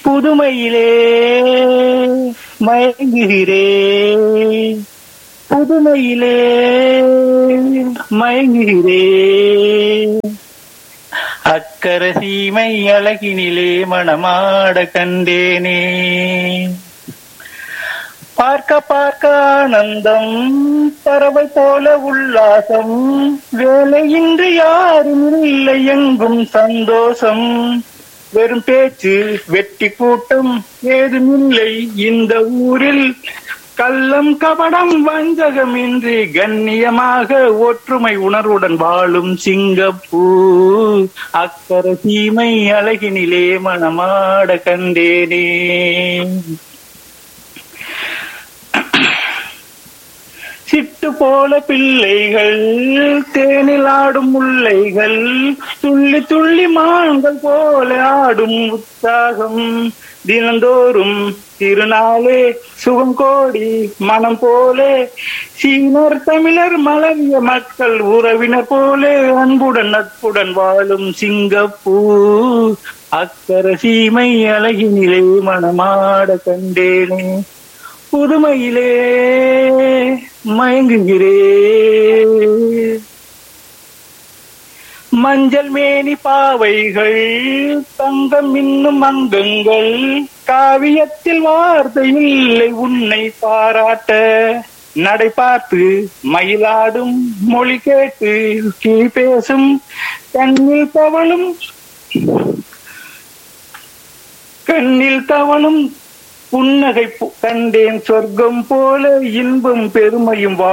புதுமையிலே மயங்குகிறேன் புதுமையிலே மயங்குகிறேன் அக்கர சீமை அழகினிலே மணமாட கண்டேனே பார்க்க பார்க்க ஆனந்தம் பறவை போல உல்லாசம் வேலையின்றி யாரும் இல்லை எங்கும் சந்தோஷம் வெறும் பேச்சு வெட்டி கூட்டம் ஏதுமில்லை இந்த ஊரில் கள்ளம் கபடம் வஞ்சகமின்றி கண்ணியமாக ஒற்றுமை உணர்வுடன் வாழும் சிங்கப்பூர் அக்கர சீமை அழகினிலே மணமாட கண்டேனே சிட்டு போல பிள்ளைகள் தேனில் ஆடும் முல்லைகள் துள்ளி துள்ளி மான்கள் போல ஆடும் உற்சாகம் தினந்தோறும் திருநாளே சுகம் கோடி மனம் போலே சீனர் தமிழர் மலவிய மக்கள் உறவினர் போலே அன்புடன் நட்புடன் வாழும் சிங்கப்பூர் அக்கர சீமை அழகினிலே மனமாட கண்டேனே புதுமையிலே மயங்குகிறேன் மஞ்சள் மேனி பாவைகள் தங்கம் இன்னும் அங்கங்கள் காவியத்தில் வார்த்தை இல்லை உன்னை பாராட்ட நடை பார்த்து மயிலாடும் மொழி கேட்டு கீ பேசும் கண்ணில் தவளும் கண்ணில் தவளும் புன்னகை பு- கண்டேன் சொர்க்கம் போல இன்பம் பெருமையும் வா